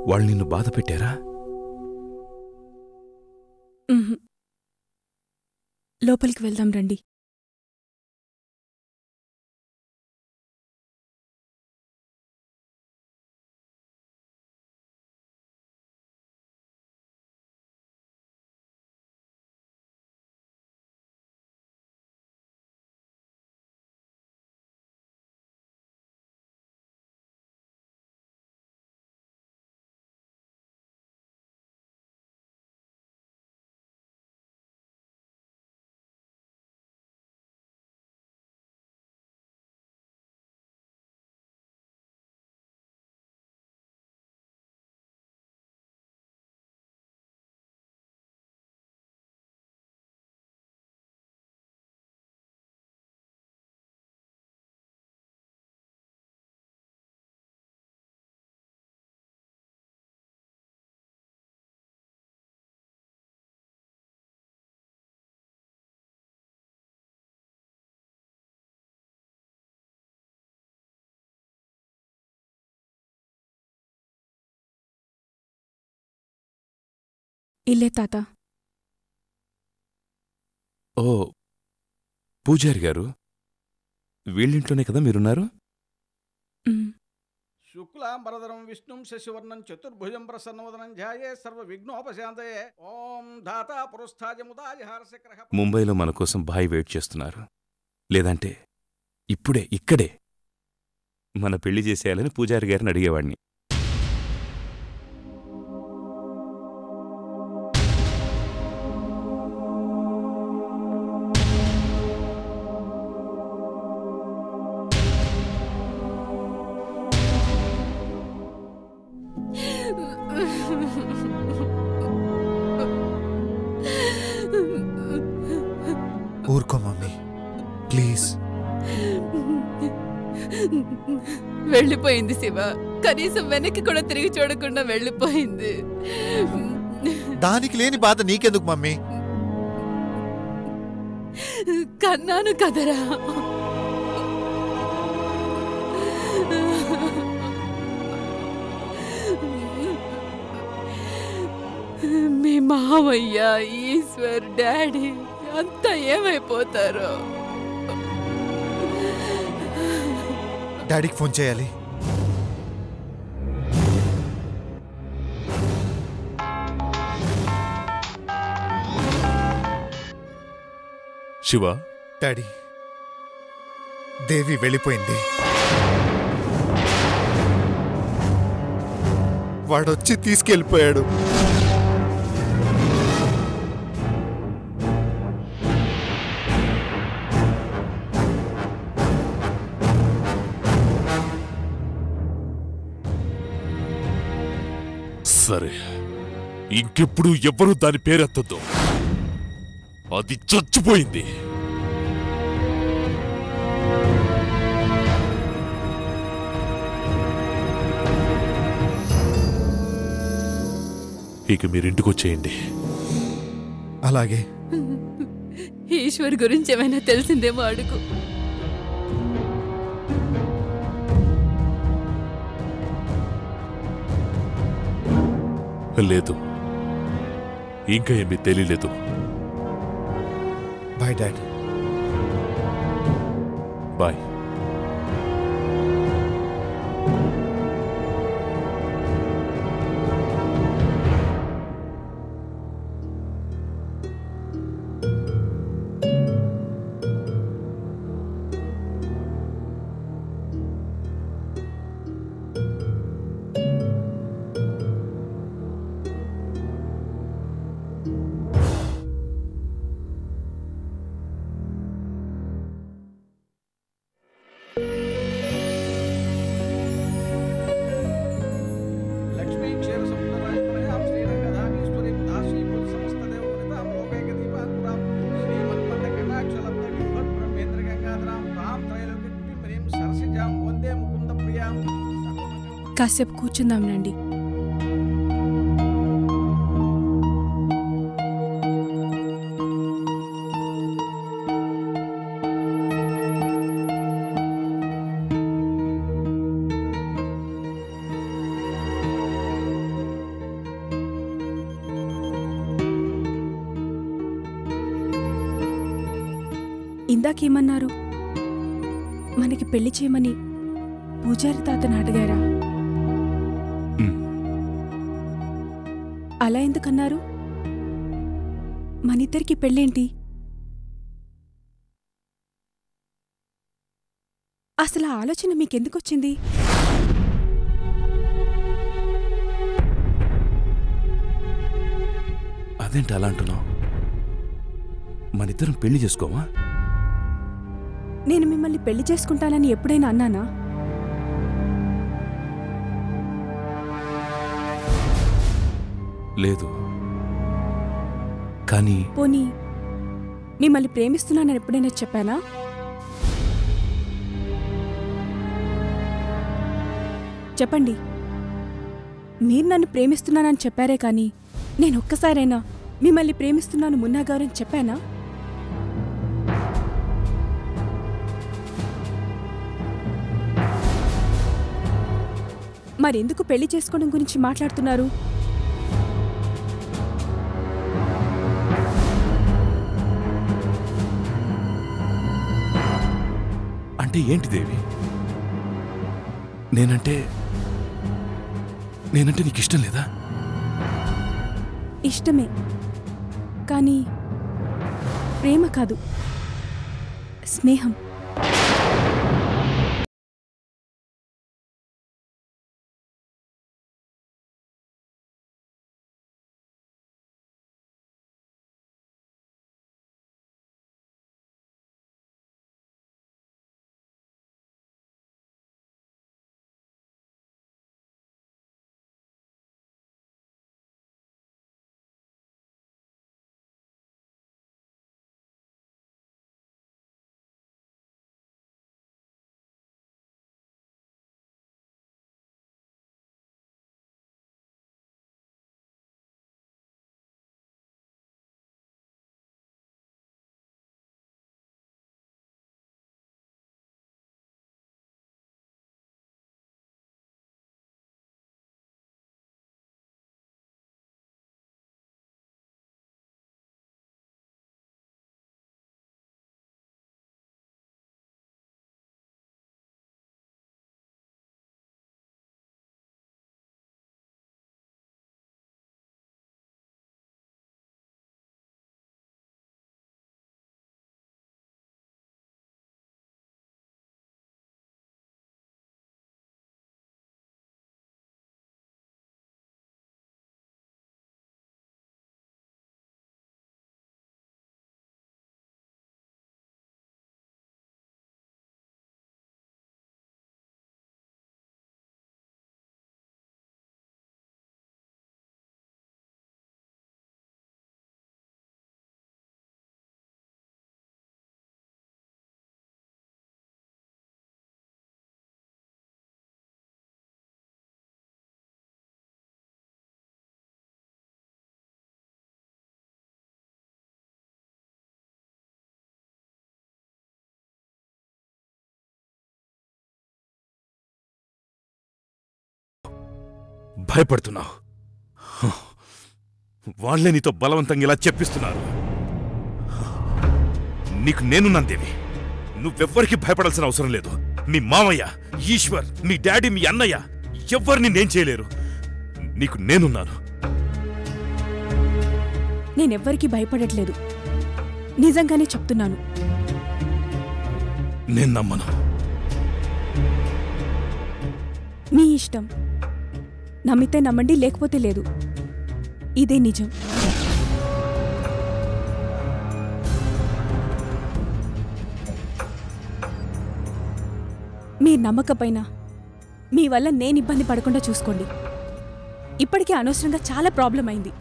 వాళ్ళు నిన్ను బాధ పెట్టారా ఉహుం. లోపలికి వెళ్దాం రండి ఇల్లే తాత ఓ పూజారి గారు వీళ్ళింట్లోనే కదా మీరున్నారు ఉమ్. శుక్లాంబరధరం విష్ణుం శశివర్ణం చతుర్భుజం ప్రసన్నవదనం ధ్యాయే సర్వ విఘ్నోపశాంతయే ఓం ధాతా పురస్థాజముదాయ హారశక్రః ముంబైలో మన కోసం బాయ్ వెయిట్ చేస్తున్నారు లేదంటే ఇప్పుడే ఇక్కడే మన పెళ్లి చేసేయాలని పూజారి గారిని అడిగేవాణ్ణి ఊరుకో మమ్మీ ప్లీజ్ వెళ్ళిపోయింది శివ కనీసం వెనక్కి కూడా తిరిగి చూడకుండా వెళ్ళిపోయింది దానికి లేని బాధ నీకెందుకు మమ్మీ కన్నాను కదరా మీ మావయ్య ఈశ్వర్ డాడీ అంతా ఏమైపోతారో డాడీకి ఫోన్ చేయాలి శివ డాడీ దేవి వెళ్ళిపోయింది వాడొచ్చి తీసుకెళ్ళిపోయాడు సరే ఇంకెప్పుడు ఎవ్వరూ దాని పేరెత్తద్దు అది చచ్చిపోయింది ఇక మీరింటికి వచ్చేయండి అలాగే ఈశ్వర్ గురించి ఏమైనా తెలిసిందేమో అడుగు లేదు ఇంకా ఏమీ తెలియలేదు బాయ్ డాడ్ బాయ్ లక్ష్మీ క్షీర సముద్రరాజతనయాం శ్రీరంగధామేశ్వరీం దాసీభూత సమస్తదేవోనితాం లోకైక దీపాంకురాం శ్రీమన్మంద కటాక్షలబ్ధ బిల్వత్ బ్రహ్మేంద్ర గంగాధరాం తాం త్రైలోక్య కుటుంబరీం సరసిజాం వందే ముకుంద ప్రియాం సర్వమంగళ కాసేపు కూర్చుందాం రండి ఇందాకేమన్నారు మనకి పెళ్లి చేయమని పూజారి తాతను అడిగారా ఉమ్, అలా ఎందుకన్నారు మనిద్దరికి పెళ్ళేంటి అసలు ఆ ఆలోచన మీకెందుకొచ్చింది అదేంటి అలా అంటున్నావు మనిద్దరం పెళ్లి చేసుకోమా నేను మిమ్మల్ని పెళ్లి చేసుకుంటానని ఎప్పుడైనా అన్నానా లేదు కానీ పోనీ మిమ్మల్ని ప్రేమిస్తున్నానని ఎప్పుడైనా చెప్పానా చెప్పండి మీరు నన్ను ప్రేమిస్తున్నానని చెప్పారే కానీ నేను ఒక్కసారైనా మిమ్మల్ని ప్రేమిస్తున్నాను మున్నా గారని చెప్పానా మరెందుకు పెళ్లి చేసుకోవడం గురించి మాట్లాడుతున్నారు అంటే ఏంటి దేవి నేనంటే నేనంటే నీకు ఇష్టం లేదా ఇష్టమే కానీ ప్రేమ కాదు స్నేహం భయపడుతున్నావు వాళ్ళే నీతో బలవంతంగా ఇలా చెప్పిస్తున్నారు నీకు నేనున్నాను దేవి నువ్వెవ్వరికి భయపడాల్సిన అవసరం లేదు మీ మామయ్య ఈశ్వర్ మీ డాడీ మీ అన్నయ్య ఎవ్వరిని నేను చేయలేరు నీకు నేనున్నాను నేనెవ్వరికీ భయపడట్లేదు నిజంగానే చెప్తున్నాను నేను నమ్మను మీ ఇష్టం నమ్మితే నమ్మండి లేకపోతే లేదు ఇదే నిజం మీ నమ్మకపోయినా మీ వల్ల నేను ఇబ్బంది పడకుండా చూసుకోండి ఇప్పటికే అనవసరంగా చాలా ప్రాబ్లం అయింది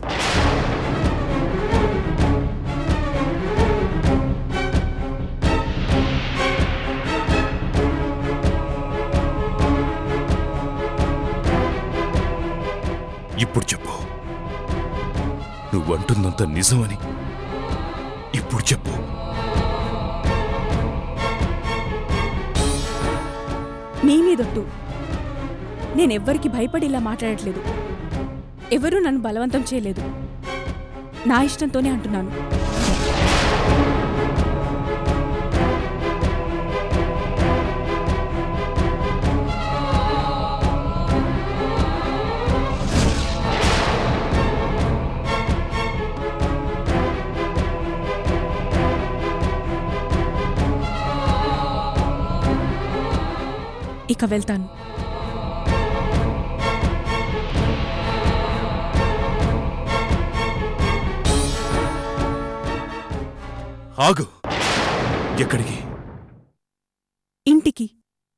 ఇప్పుడు చెప్పు నువ్వంటున్నంత నిజమని ఇప్పుడు చెప్పు మీ మీదొట్టు నేనెవ్వరికి భయపడి ఇలా మాట్లాడట్లేదు ఎవరూ నన్ను బలవంతం చేయలేదు నా ఇష్టంతోనే అంటున్నాను ఇక వెళ్తాను ఆగు ఎక్కడికి ఇంటికి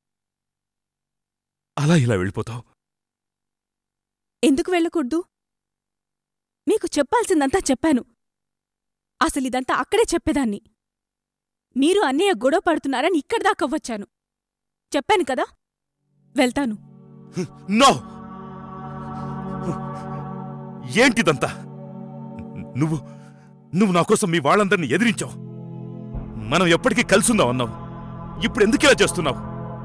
అలా ఇలా వెళ్ళిపోతావు ఎందుకు వెళ్ళకూడదు మీకు చెప్పాల్సిందంతా చెప్పాను అసలిదంతా అక్కడే చెప్పేదాన్ని మీరు అన్నయ్య గొడవ పడుతున్నారని ఇక్కడి దాకా వచ్చాను చెప్పాను కదా వెళ్తాను నో ఏంటిదంతా నువ్వు నువ్వు నా కోసం మీ వాళ్ళందరినీ ఎదిరించావు మనం ఎప్పటికీ కలిసుందాం అన్నావు ఇప్పుడు ఎందుకు ఇలా చేస్తున్నావు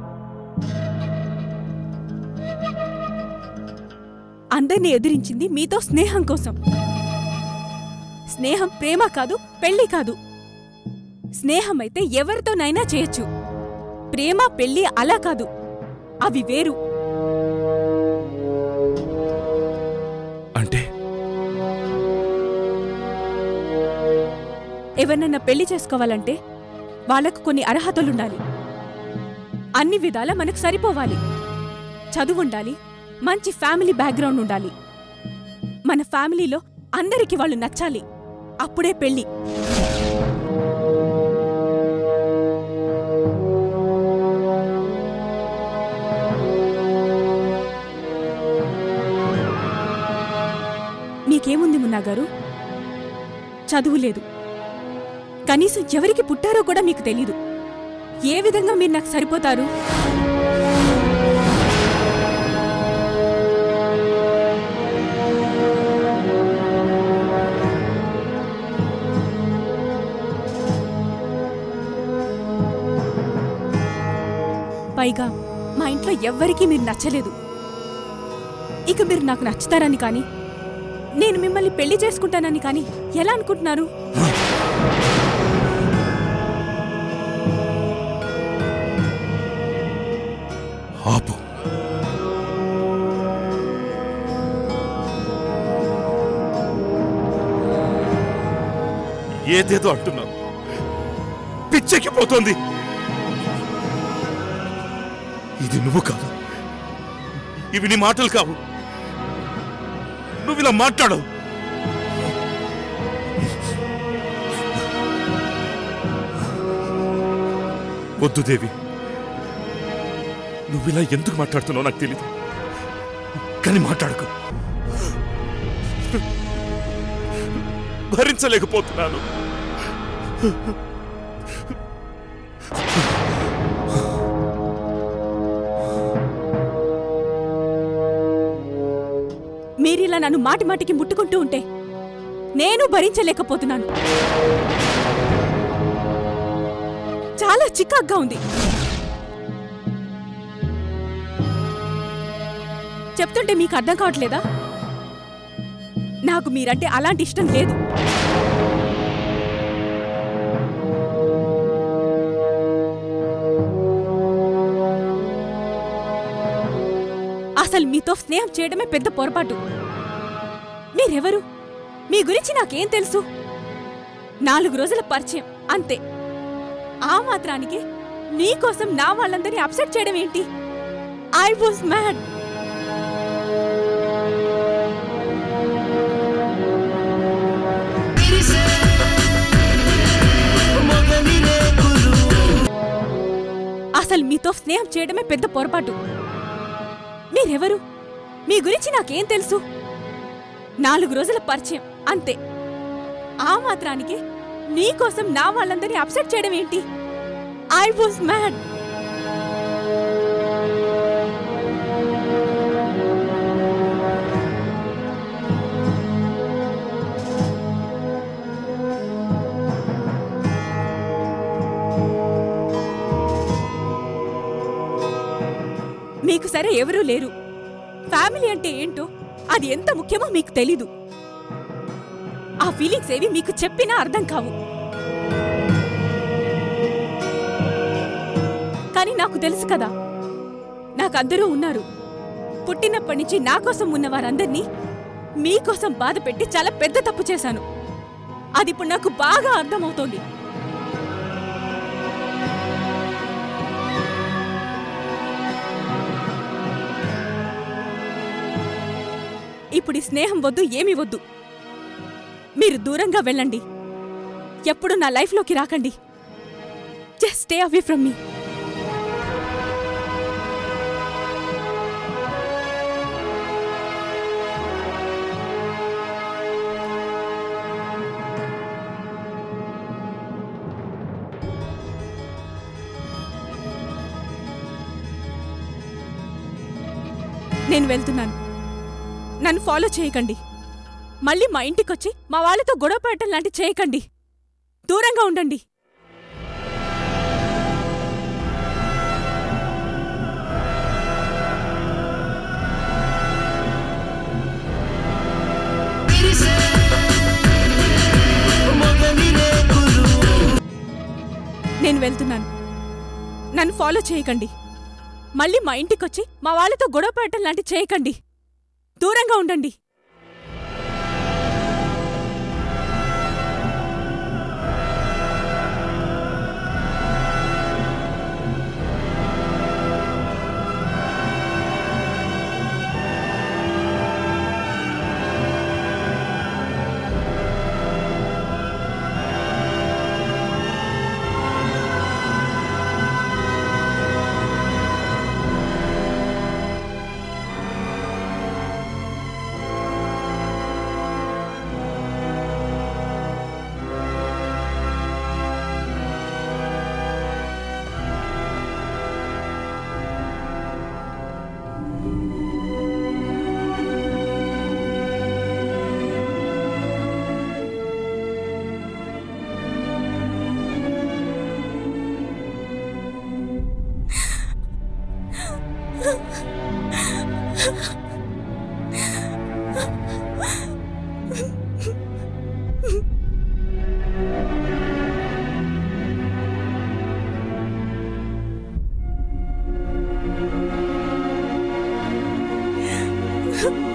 అందర్నీ ఎదిరించింది మీతో స్నేహం కోసం స్నేహం ప్రేమ కాదు పెళ్లి కాదు స్నేహమైతే ఎవరితోనైనా చేయొచ్చు ప్రేమ పెళ్లి అలా కాదు అవి వేరు అంటే ఎవరినన్నా పెళ్లి చేసుకోవాలంటే వాళ్లకు కొన్ని అర్హతలుండాలి అన్ని విధాలా మనకు సరిపోవాలి చదువుండాలి మంచి ఫ్యామిలీ బ్యాక్గ్రౌండ్ ఉండాలి మన ఫ్యామిలీలో అందరికీ వాళ్ళు నచ్చాలి అప్పుడే పెళ్లి మీకేముంది మున్నాగారు చదువు లేదు కనీసం ఎవరికి పుట్టారో కూడా మీకు తెలీదు ఏ విధంగా మీరు నాకు సరిపోతారు పైగా మా ఇంట్లో ఎవ్వరికీ మీరు నచ్చలేదు ఇక మీరు నాకు నచ్చుతారని కానీ నేను మిమ్మల్ని పెళ్లి చేసుకుంటానని కానీ ఎలా అనుకుంటున్నారు ఆపు ఏదేదో అంటున్నావు పిచ్చెక్కిపోతోంది ఇది నువ్వు కాదు ఇవి నీ మాటలు కావు నువ్వు ఇలా మాట్లాడవు వద్దు దేవి నువ్విలా ఎందుకు మాట్లాడుతున్నావు నాకు తెలీదు కానీ మాట్లాడకు భరించలేకపోతున్నాను మీరిలా నన్ను మాటి మాటికి ముట్టుకుంటూ ఉంటే నేను భరించలేకపోతున్నాను చాలా చికాగ్గా ఉంది చెప్తుంటే మీకు అర్థం కావట్లేదా నాకు మీరంటే అలాంటి ఇష్టం లేదు అసలు మీతో స్నేహం చేయడమే పెద్ద పొరపాటు మీరెవరు మీ గురించి నాకేం తెలుసు నాలుగు రోజుల పరిచయం అంతే ఆ మాత్రానికి నీకోసం నా వాళ్ళందరినీ అప్సెట్ చేయడం ఏంటి ఐ వాజ్ మ్యాడ్ అసలు మీతో స్నేహం చేయడమే పెద్ద పొరపాటు మీరెవరు మీ గురించి నాకేం తెలుసు నాలుగు రోజుల పరిచయం అంతే ఆ మాత్రానికి నీకోసం నా వాళ్ళందరినీ అప్సెట్ చేయడం ఏంటి ఐ వాజ్ మ్యాడ్ మీకు సరే ఎవరూ లేరు ఫ్యామిలీ అంటే ఏంటో అది ఎంత ముఖ్యమో మీకు తెలీదు ఆ ఫీలింగ్స్ ఏవి మీకు చెప్పినా అర్థం కావు కానీ నాకు తెలుసు కదా నాకు అందరూ ఉన్నారు పుట్టినప్పటి నుంచి నా కోసం ఉన్న వారందరినీ మీకోసం బాధ పెట్టి చాలా పెద్ద తప్పు చేశాను అది ఇప్పుడు నాకు బాగా అర్థమవుతోంది నాకిప్పుడు ఈ స్నేహం వద్దు ఏమీ వద్దు మీరు దూరంగా వెళ్ళండి ఎప్పుడు నా లైఫ్లోకి రాకండి జస్ట్ స్టే అవే ఫ్రమ్ మీ నేను వెళ్తున్నాను నన్ను ఫాలో చేయకండి మళ్ళీ మా ఇంటికొచ్చి మా వాళ్ళతో గొడవ పడటం లాంటి చేయకండి దూరంగా ఉండండి నేను వెళ్తున్నాను నన్ను ఫాలో చేయకండి మళ్ళీ మా ఇంటికొచ్చి మా వాళ్ళతో గొడవ పడటం లాంటి చేయకండి దూరంగా ఉండండి Huh?